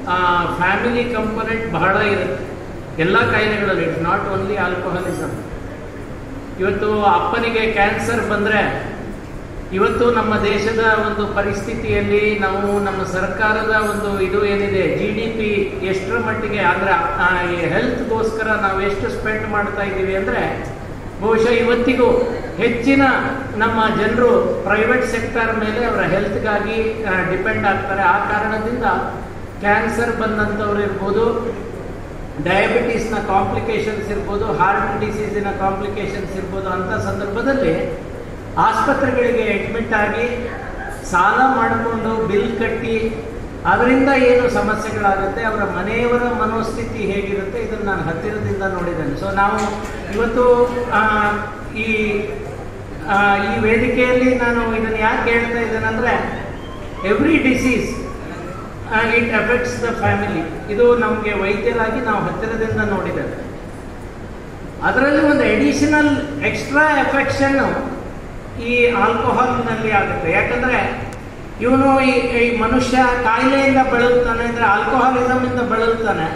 family component ಬಹಳ ಇರುತ್ತೆ ಎಲ್ಲ ಕಾಯಿಲೆಗಳಲ್ಲಿ ಇಟ್ಸ್ ನಾಟ್ ಓನ್ಲಿ ಆಲ್ಕೋಹಾಲಿಸಮ್ ಇವತ್ತು ಅಪ್ಪನಿಗೆ ಕ್ಯಾನ್ಸರ್ ಬಂದರೆ ಇವತ್ತು ನಮ್ಮ ದೇಶದ ಒಂದು ಪರಿಸ್ಥಿತಿಯಲ್ಲಿ ನಾವು ನಮ್ಮ ಸರ್ಕಾರದ ಒಂದು ಇದು ಏನಿದೆ ಜಿ ಡಿ ಪಿ ಎಷ್ಟರ ಮಟ್ಟಿಗೆ ಅಂದರೆ ಹೆಲ್ತ್ಗೋಸ್ಕರ ನಾವು ಎಷ್ಟು ಸ್ಪೆಂಡ್ ಮಾಡ್ತಾ ಇದ್ದೀವಿ ಅಂದರೆ ಬಹುಶಃ ಇವತ್ತಿಗೂ ಹೆಚ್ಚಿನ ನಮ್ಮ ಜನರು ಪ್ರೈವೇಟ್ ಸೆಕ್ಟರ್ ಮೇಲೆ ಅವರ ಹೆಲ್ತ್ಗಾಗಿ ಡಿಪೆಂಡ್ ಆಗ್ತಾರೆ ಆ ಕಾರಣದಿಂದ ಕ್ಯಾನ್ಸರ್ ಬಂದಂಥವ್ರು ಇರ್ಬೋದು ಡಯಾಬಿಟೀಸ್ನ ಕಾಂಪ್ಲಿಕೇಶನ್ಸ್ ಇರ್ಬೋದು ಹಾರ್ಟ್ ಡಿಸೀಸಿನ ಕಾಂಪ್ಲಿಕೇಶನ್ಸ್ ಇರ್ಬೋದು ಅಂಥ ಸಂದರ್ಭದಲ್ಲಿ ಆಸ್ಪತ್ರೆಗಳಿಗೆ ಅಡ್ಮಿಟ್ ಆಗಿ ಸಾಲ ಮಾಡಿಕೊಂಡು ಬಿಲ್ ಕಟ್ಟಿ ಅದರಿಂದ ಏನು ಸಮಸ್ಯೆಗಳಾಗುತ್ತೆ ಅವರ ಮನೆಯವರ ಮನೋಸ್ಥಿತಿ ಹೇಗಿರುತ್ತೆ ಇದನ್ನು ನಾನು ಹತ್ತಿರದಿಂದ ನೋಡಿದ್ದೇನೆ ಸೊ ನಾವು ಇವತ್ತು ಆ, ಈ ಆ, ಈ ವೇದಿಕೆಯಲ್ಲಿ ನಾನು ಇದನ್ನು ಯಾಕೆ ಹೇಳ್ತಾ ಇದ್ದೇನೆಂದರೆ every disease it affects the family ಇದು ನಮಗೆ ವೈದ್ಯರಾಗಿ ನಾವು ಹತ್ತಿರದಿಂದ ನೋಡಿದ್ದೇವೆ ಅದರಲ್ಲಿ ಒಂದು ಎಡಿಷನಲ್ ಎಕ್ಸ್ಟ್ರಾ ಎಫೆಕ್ಷನ್ ಈ ಆಲ್ಕೋಹಾಲ್ನಲ್ಲಿ ಆಗುತ್ತೆ ಯಾಕಂದ್ರೆ ಇವನು ಈ ಈ ಮನುಷ್ಯ ಕಾಯಿಲೆಯಿಂದ ಬಳಲ್ತಾನೆ ಅಂದರೆ ಆಲ್ಕೋಹಾಲಿಸಮಿಂದ ಬಳಲ್ತಾನೆ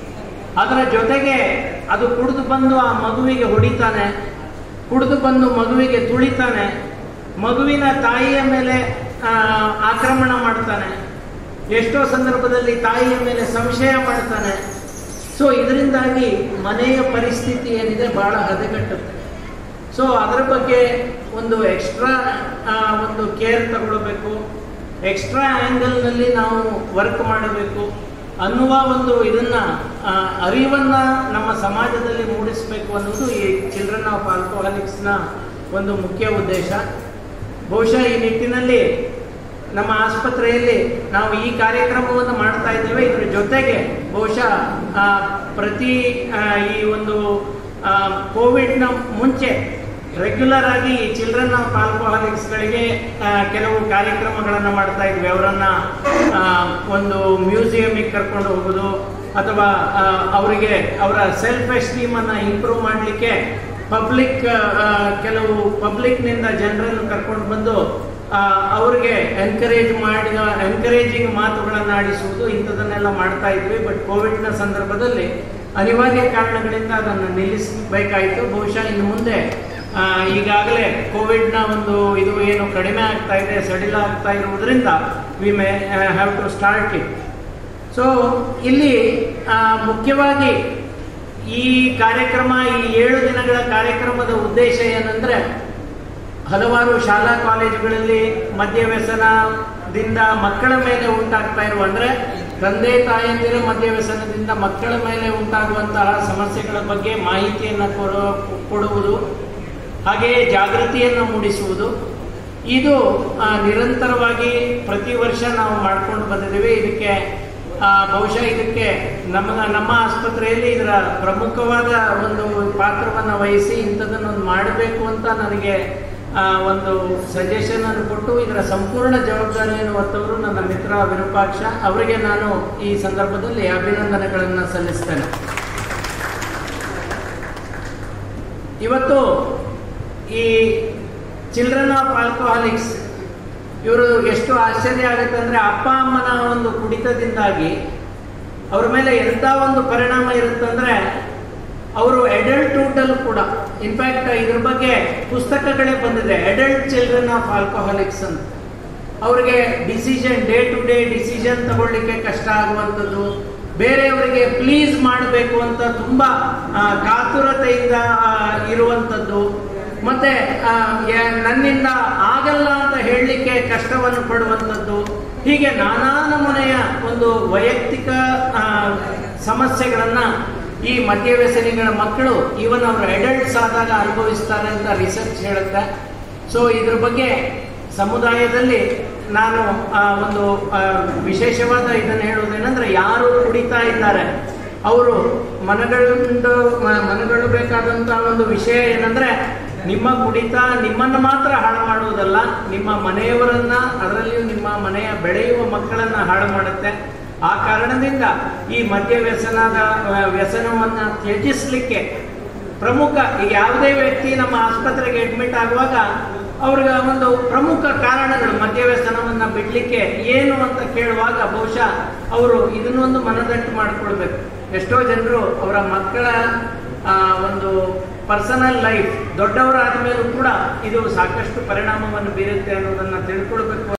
ಅದರ ಜೊತೆಗೆ ಅದು ಕುಡಿದು ಬಂದು ಆ ಮಗುವಿಗೆ ಹೊಡಿತಾನೆ ಕುಡಿದು ಬಂದು ಮಗುವಿಗೆ ತುಳಿತಾನೆ ಮಗುವಿನ ತಾಯಿಯ ಮೇಲೆ ಆ, ಆಕ್ರಮಣ ಮಾಡ್ತಾನೆ ಎಷ್ಟೋ ಸಂದರ್ಭದಲ್ಲಿ ತಾಯಿಯ ಮೇಲೆ ಸಂಶಯ ಮಾಡ್ತಾನೆ ಸೊ ಇದರಿಂದಾಗಿ ಮನೆಯ ಪರಿಸ್ಥಿತಿ ಏನಿದೆ ಬಹಳ ಹದಗೆಟ್ಟುತ್ತೆ ಸೊ ಅದರ ಬಗ್ಗೆ ಒಂದು ಎಕ್ಸ್ಟ್ರಾ ಒಂದು ಕೇರ್ ತಗೊಳ್ಬೇಕು ಎಕ್ಸ್ಟ್ರಾ ಆ್ಯಂಗಲ್ನಲ್ಲಿ ನಾವು ವರ್ಕ್ ಮಾಡಬೇಕು ಅನ್ನುವ ಒಂದು ಇದನ್ನ ಆ, ಅರಿವನ್ನ ನಮ್ಮ ಸಮಾಜದಲ್ಲಿ ಮೂಡಿಸಬೇಕು ಅನ್ನೋದು ಈ ಚಿಲ್ಡ್ರನ್ ಆಫ್ ಆಲ್ಕೋಹಾಲಿಕ್ಸ್ನ ಒಂದು ಮುಖ್ಯ ಉದ್ದೇಶ ಬಹುಶಃ ಈ ನಿಟ್ಟಿನಲ್ಲಿ ನಮ್ಮ ಆಸ್ಪತ್ರೆಯಲ್ಲಿ ನಾವು ಈ ಕಾರ್ಯಕ್ರಮವನ್ನು ಮಾಡ್ತಾ ಇದ್ದೇವೆ ಇದ್ರ ಜೊತೆಗೆ ಬಹುಶಃ ಆ, ಪ್ರತಿ ಆ, ಈ ಒಂದು ಆ, ಕೋವಿಡ್ನ ಮುಂಚೆ ರೆಗ್ಯುಲರ್ ಆಗಿ ಚಿಲ್ಡ್ರನ್ ಆಫ್ ಆಲ್ಕೋಹಾಲಿಕ್ಸ್ಗಳಿಗೆ ಕೆಲವು ಕಾರ್ಯಕ್ರಮಗಳನ್ನು ಮಾಡ್ತಾ ಇದ್ವಿ ಅವರನ್ನ ಆ, ಒಂದು ಮ್ಯೂಸಿಯಮಿಗೆ ಕರ್ಕೊಂಡು ಹೋಗೋದು ಅಥವಾ ಆ, ಅವರಿಗೆ ಅವರ ಸೆಲ್ಫ್ ಎಸ್ಟೀಮನ್ನು ಇಂಪ್ರೂವ್ ಮಾಡಲಿಕ್ಕೆ ಪಬ್ಲಿಕ್ ಕೆಲವು ಪಬ್ಲಿಕ್ನಿಂದ ಜನರನ್ನು ಕರ್ಕೊಂಡು ಬಂದು ಆ, ಅವ್ರಿಗೆ ಎನ್ಕರೇಜ್ ಮಾಡಿ ಎನ್ಕರೇಜಿಂಗ್ ಮಾತುಗಳನ್ನು ಆಡಿಸುವುದು ಇಂಥದನ್ನೆಲ್ಲ ಮಾಡ್ತಾ ಇದ್ವಿ ಬಟ್ ಕೋವಿಡ್ನ ಸಂದರ್ಭದಲ್ಲಿ ಅನಿವಾರ್ಯ ಕಾರಣಗಳಿಂದ ಅದನ್ನು ನಿಲ್ಲಿಸಬೇಕಾಯಿತು ಬಹುಶಃ ಇನ್ನು ಮುಂದೆ ಆ, ಈಗಾಗಲೇ ಕೋವಿಡ್ನ ಒಂದು ಇದು ಏನು ಕಡಿಮೆ ಆಗ್ತಾ ಇದೆ ಸಡಿಲ ಆಗ್ತಾ ಇರುವುದರಿಂದ we may have to start it so ಇಲ್ಲಿ ಆ, ಮುಖ್ಯವಾಗಿ ಈ ಕಾರ್ಯಕ್ರಮ ಈ ಏಳು ದಿನಗಳ ಕಾರ್ಯಕ್ರಮದ ಉದ್ದೇಶ ಏನಂದ್ರೆ ಹಲವಾರು ಶಾಲಾ ಕಾಲೇಜುಗಳಲ್ಲಿ ಮದ್ಯ ವ್ಯಸನದಿಂದ ಮಕ್ಕಳ ಮೇಲೆ ಉಂಟಾಗ್ತಾ ಇರುವ ಅಂದ್ರೆ ತಂದೆ ತಾಯಂದಿರ ಮದ್ಯ ವ್ಯಸನದಿಂದ ಮಕ್ಕಳ ಮೇಲೆ ಉಂಟಾಗುವಂತಹ ಸಮಸ್ಯೆಗಳ ಬಗ್ಗೆ ಮಾಹಿತಿಯನ್ನು ಕೊಡೋ ಕೊಡುವುದು ಹಾಗೆಯೇ ಜಾಗೃತಿಯನ್ನು ಮೂಡಿಸುವುದು ಇದು ಆ, ನಿರಂತರವಾಗಿ ಪ್ರತಿ ವರ್ಷ ನಾವು ಮಾಡ್ಕೊಂಡು ಬಂದಿದ್ದೀವಿ ಇದಕ್ಕೆ ಆ, ಬಹುಶಃ ಇದಕ್ಕೆ ನಮ್ಮ ನಮ್ಮ ಆಸ್ಪತ್ರೆಯಲ್ಲಿ ಇದರ ಪ್ರಮುಖವಾದ ಒಂದು ಪಾತ್ರವನ್ನು ವಹಿಸಿ ಇಂಥದನ್ನೊಂದು ಮಾಡಬೇಕು ಅಂತ ನನಗೆ ಆ, ಒಂದು ಸಜೆಷನ್ ಅನ್ನು ಕೊಟ್ಟು ಇದರ ಸಂಪೂರ್ಣ ಜವಾಬ್ದಾರಿಯನ್ನು ಹೊತ್ತವರು ನನ್ನ ಮಿತ್ರ ವಿರೂಪಾಕ್ಷ ಅವರಿಗೆ ನಾನು ಈ ಸಂದರ್ಭದಲ್ಲಿ ಅಭಿನಂದನೆಗಳನ್ನು ಸಲ್ಲಿಸ್ತೇನೆ ಇವತ್ತು ಈ ಚಿಲ್ಡ್ರನ್ ಆಫ್ ಆಲ್ಕೋಹಾಲಿಕ್ಸ್ ಇವರು ಎಷ್ಟು ಆಶ್ಚರ್ಯ ಆಗುತ್ತೆ ಅಂದ್ರೆ ಅಪ್ಪ ಅಮ್ಮನ ಒಂದು ಕುಡಿತದಿಂದಾಗಿ ಅವ್ರ ಮೇಲೆ ಎಂಥ ಒಂದು ಪರಿಣಾಮ ಇರುತ್ತಂದ್ರೆ ಅವರು ಅಡಲ್ಟ್ಹುಡ್ ಕೂಡ ಇನ್ಫ್ಯಾಕ್ಟ್ ಇದ್ರ ಬಗ್ಗೆ ಪುಸ್ತಕಗಳೇ ಬಂದಿದೆ ಅಡಲ್ಟ್ ಚಿಲ್ಡ್ರನ್ ಆಫ್ ಆಲ್ಕೋಹಾಲಿಕ್ಸ್ ಅಂತ ಅವ್ರಿಗೆ decision day to day decision ತಗೊಳ್ಳಿಕ್ಕೆ ಕಷ್ಟ ಆಗುವಂಥದ್ದು ಬೇರೆಯವರಿಗೆ ಪ್ಲೀಸ್ ಮಾಡಬೇಕು ಅಂತ ತುಂಬಾ ಆ, ಕಾತುರತೆಯಿಂದ ಆ, ಇರುವಂಥದ್ದು ಮತ್ತೆ ಆ, ಯ- ನನ್ನಿಂದ ಆಗಲ್ಲ ಅಂತ ಹೇಳಲಿಕ್ಕೆ ಕಷ್ಟವನ್ನು ಪಡುವಂಥದ್ದು ಹೀಗೆ ನಾನಾ ನಮೂನೆಯ ಒಂದು ವೈಯಕ್ತಿಕ ಆ, ಸಮಸ್ಯೆಗಳನ್ನ ಈ ಮದ್ಯ ವ್ಯಸನಿಗಳ ಮಕ್ಕಳು ಈವನ್ ಅವರು ಅಡಲ್ಟ್ಸ್ ಆದಾಗ ಅನುಭವಿಸ್ತಾರೆ ಅಂತ ರಿಸರ್ಚ್ ಹೇಳುತ್ತೆ ಸೊ ಇದ್ರ ಬಗ್ಗೆ ಸಮುದಾಯದಲ್ಲಿ ನಾನು ಆ, ಒಂದು ಆ, ವಿಶೇಷವಾದ ಇದನ್ನು ಹೇಳುವುದೇನೆಂದ್ರೆ ಯಾರು ಕುಡಿತಾ ಇದ್ದಾರೆ ಅವರು ಮನಗಂಡು ಮ- ಮನಗಳ್ಳಬೇಕಾದಂತಹ ಒಂದು ವಿಷಯ ಏನಂದ್ರೆ ನಿಮ್ಮ ಕುಡಿತ ನಿಮ್ಮನ್ನು ಮಾತ್ರ ಹಾಳು ಮಾಡುವುದಲ್ಲ ನಿಮ್ಮ ಮನೆಯವರನ್ನ ಅದರಲ್ಲಿಯೂ ನಿಮ್ಮ ಮನೆಯ ಬೆಳೆಯುವ ಮಕ್ಕಳನ್ನ ಹಾಳು ಮಾಡುತ್ತೆ ಆ ಕಾರಣದಿಂದ ಈ ಮದ್ಯ ವ್ಯಸನದ ಆ, ವ್ಯಸನವನ್ನ ತ್ಯಜಿಸಲಿಕ್ಕೆ ಪ್ರಮುಖ ಈಗ ಯಾವುದೇ ವ್ಯಕ್ತಿ ನಮ್ಮ ಆಸ್ಪತ್ರೆಗೆ ಅಡ್ಮಿಟ್ ಆಗುವಾಗ ಅವ್ರಿಗೆ ಒಂದು ಪ್ರಮುಖ ಕಾರಣಗಳು ಮದ್ಯವ್ಯಸನವನ್ನ ಬಿಡ್ಲಿಕ್ಕೆ ಏನು ಅಂತ ಕೇಳುವಾಗ ಬಹುಶಃ ಅವರು ಇದನ್ನೊಂದು ಮನದಟ್ಟು ಮಾಡ್ಕೊಳ್ಬೇಕು ಎಷ್ಟೋ ಜನರು ಅವರ ಮಕ್ಕಳ ಆ, ಒಂದು ಪರ್ಸನಲ್ ಲೈಫ್ ದೊಡ್ಡವರಾದ ಮೇಲೂ ಕೂಡ ಇದು ಸಾಕಷ್ಟು ಪರಿಣಾಮವನ್ನು ಬೀರುತ್ತೆ ಅನ್ನೋದನ್ನ ತಿಳ್ಕೊಳ್ಬೇಕು